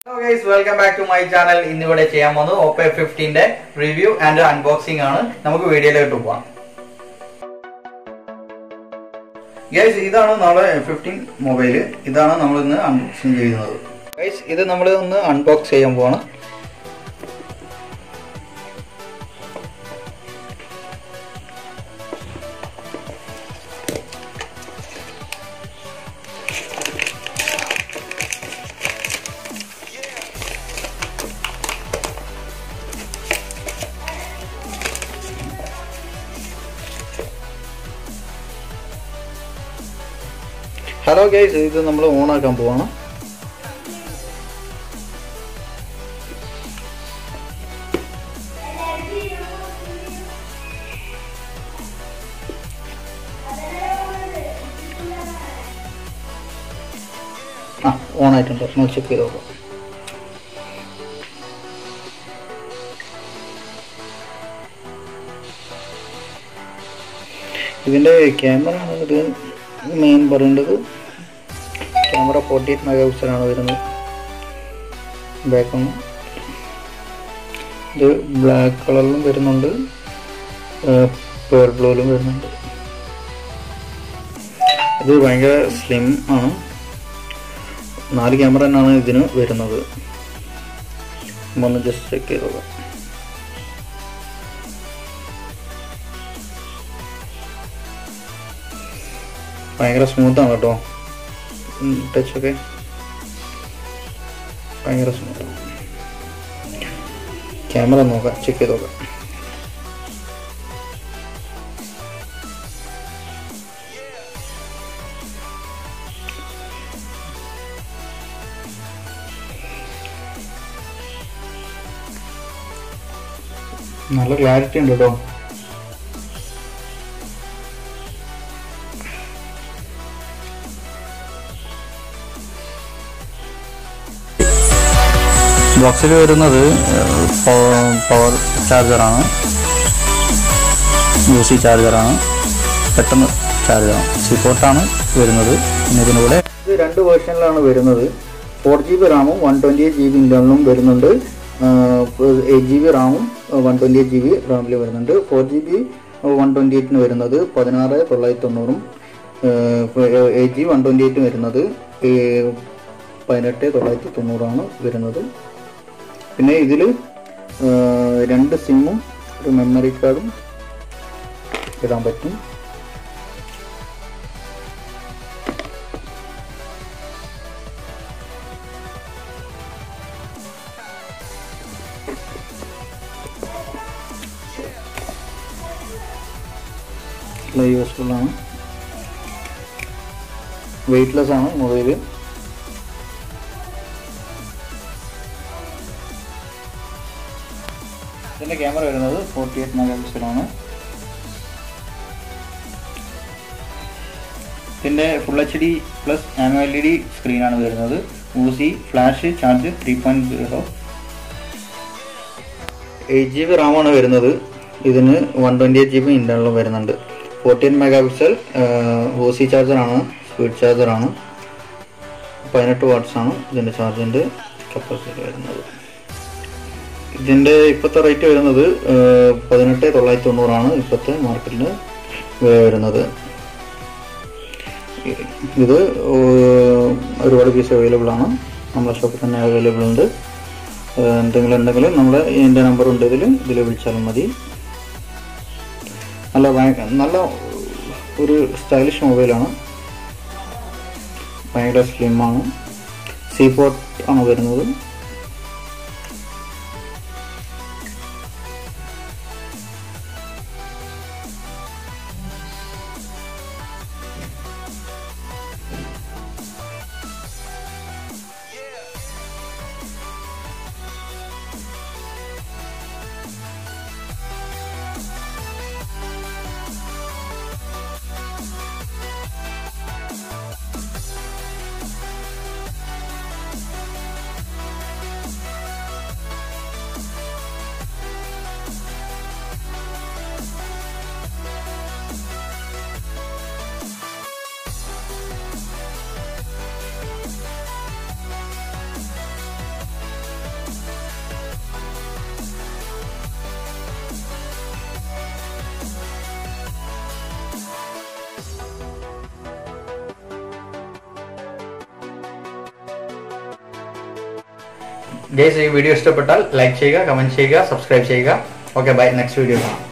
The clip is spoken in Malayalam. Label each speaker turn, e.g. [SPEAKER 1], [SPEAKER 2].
[SPEAKER 1] hello guys welcome back to my channel ഇന്നിവിടെ ചെയ്യാൻ പോകുന്നത് ഓപ്പോ ഫിഫ്റ്റീന്റെ റിവ്യൂ ആൻഡ് അൺബോക്സിംഗ് ആണ് നമുക്ക് വീഡിയോയിലോട്ട് പോവാം ഗൈസ് ഇതാണ് നമ്മുടെ ഫിഫ്റ്റീൻ മൊബൈൽ ഇതാണ് നമ്മൾ ഇന്ന് അൺബോക്സിംഗ് ചെയ്യുന്നത് ഗൈസ് ഇത് നമ്മൾ ഒന്ന് അൺബോക്സ് ചെയ്യാൻ പോവാണ് ഹലോ ഗൈസ് ഇത് നമ്മൾ ഓൺ ആക്കാൻ പോവാണ് ആ ഓൺ ആയിട്ടുണ്ട് നമുക്ക് ചെക്ക് ചെയ്ത് നോക്കാം ഇതിൻ്റെ ക്യാമറ ഇത് മെയിൻ പറയേണ്ടത് ക്യാമറ ഫോർട്ടി എയ്റ്റ് മെഗാ പിക്സലാണ് വരുന്നത് ബാക്ക് ഇത് ബ്ലാക്ക് കളറിലും വരുന്നുണ്ട് പേൾ ബ്ലൂവിലും വരുന്നുണ്ട് ഇത് ഭയങ്കര സ്ലിം ആണ് നാല് ക്യാമറ തന്നെയാണ് ഇതിന് വരുന്നത് ഒന്ന് ജസ്റ്റ് ചെക്ക് ചെയ്ത് നോക്കാം ഭയങ്കര സ്മൂത്താണ് കേട്ടോ ടച്ച് ഒക്കെ ഭയങ്കര സ്മൂത്ത് ക്യാമറ നോക്കാം ചെക്ക് ചെയ്ത് നോക്കാം നല്ല ക്ലാരിറ്റി ഉണ്ട് കേട്ടോ ബോക്സിൽ വരുന്നത് പവർ ചാർജറാണ് യു സി ചാർജറാണ് പെട്ടെന്ന് ചാർജറാണ് സി പോർട്ടാണ് വരുന്നത് പിന്നെ ഇതിൻ്റെ കൂടെ ഇത് രണ്ട് വേർഷനിലാണ് വരുന്നത് ഫോർ ജി ബി റാമും one twenty eight G B ഇൻ്റർണലും വരുന്നുണ്ട് എയ്റ്റ് ജി ബി റാമും one twenty eight G B റാമിൽ വരുന്നുണ്ട് four G B one twenty എയ്റ്റിന് വരുന്നത് പതിനാറ് തൊള്ളായിരത്തി തൊണ്ണൂറും eight G one twenty eight വരുന്നത് പതിനെട്ട് തൊള്ളായിരത്തി തൊണ്ണൂറാണ് വരുന്നത് പിന്നെ ഇതിൽ രണ്ട് സിമ്മും ഒരു മെമ്മറി കാർഡും ഇടാൻ പറ്റും യൂസ്ഫുൾ ആണ് വെയിറ്റ്ലെസ് ആണ് മൊബൈൽ ഇതിൻ്റെ ക്യാമറ വരുന്നത് ഫോർട്ടി എയ്റ്റ് മെഗാ പിക്സലാണ് ഇതിൻ്റെ full H D plus AMOLED സ്ക്രീനാണ് വരുന്നത് VOOC flash charge three point zero eight G B റാമാണ് വരുന്നത് ഇതിന് one twenty eight G B ഇൻ്റർണലും വരുന്നുണ്ട് ഫോർട്ടീൻ മെഗാ പിക്സൽ ഊസി ചാർജറാണ് സ്പീഡ് ചാർജറാണ് പതിനെട്ട് വാട്ട്സ് ആണ് ഇതിൻ്റെ ചാർജിൻ്റെ കപ്പാസിറ്റി വരുന്നത് ഇതിൻ്റെ ഇപ്പോഴത്തെ റേറ്റ് വരുന്നത് പതിനെട്ട് തൊള്ളായിരത്തി തൊണ്ണൂറാണ് ഇപ്പോഴത്തെ മാർക്കറ്റിൽ വരുന്നത് ഇത് ഒരുപാട് പീസ് അവൈലബിൾ ആണ് നമ്മളെ ഷോപ്പിൽ തന്നെ അവൈലബിൾ ഉണ്ട് എന്തെങ്കിലും ഉണ്ടെങ്കിൽ നമ്മൾ എൻ്റെ നമ്പർ ഉണ്ട് ഇതിൽ ഇതിൽ വിളിച്ചാലും മതി നല്ല നല്ല ഒരു സ്റ്റൈലിഷ് മൊബൈലാണ് ഭയങ്കര സ്ലിമാണ് സി പോർട്ട് ആണ് വരുന്നത് ഗൈസ് ഈ വീഡിയോ ഇഷ്ടപ്പെട്ടാൽ ലൈക്ക് ചെയ്യുക കമന്റ് ചെയ്യുക സബ്സ്ക്രൈബ് ചെയ്യുക ഓക്കെ ബൈ നെക്സ്റ്റ് വീഡിയോ കാണാം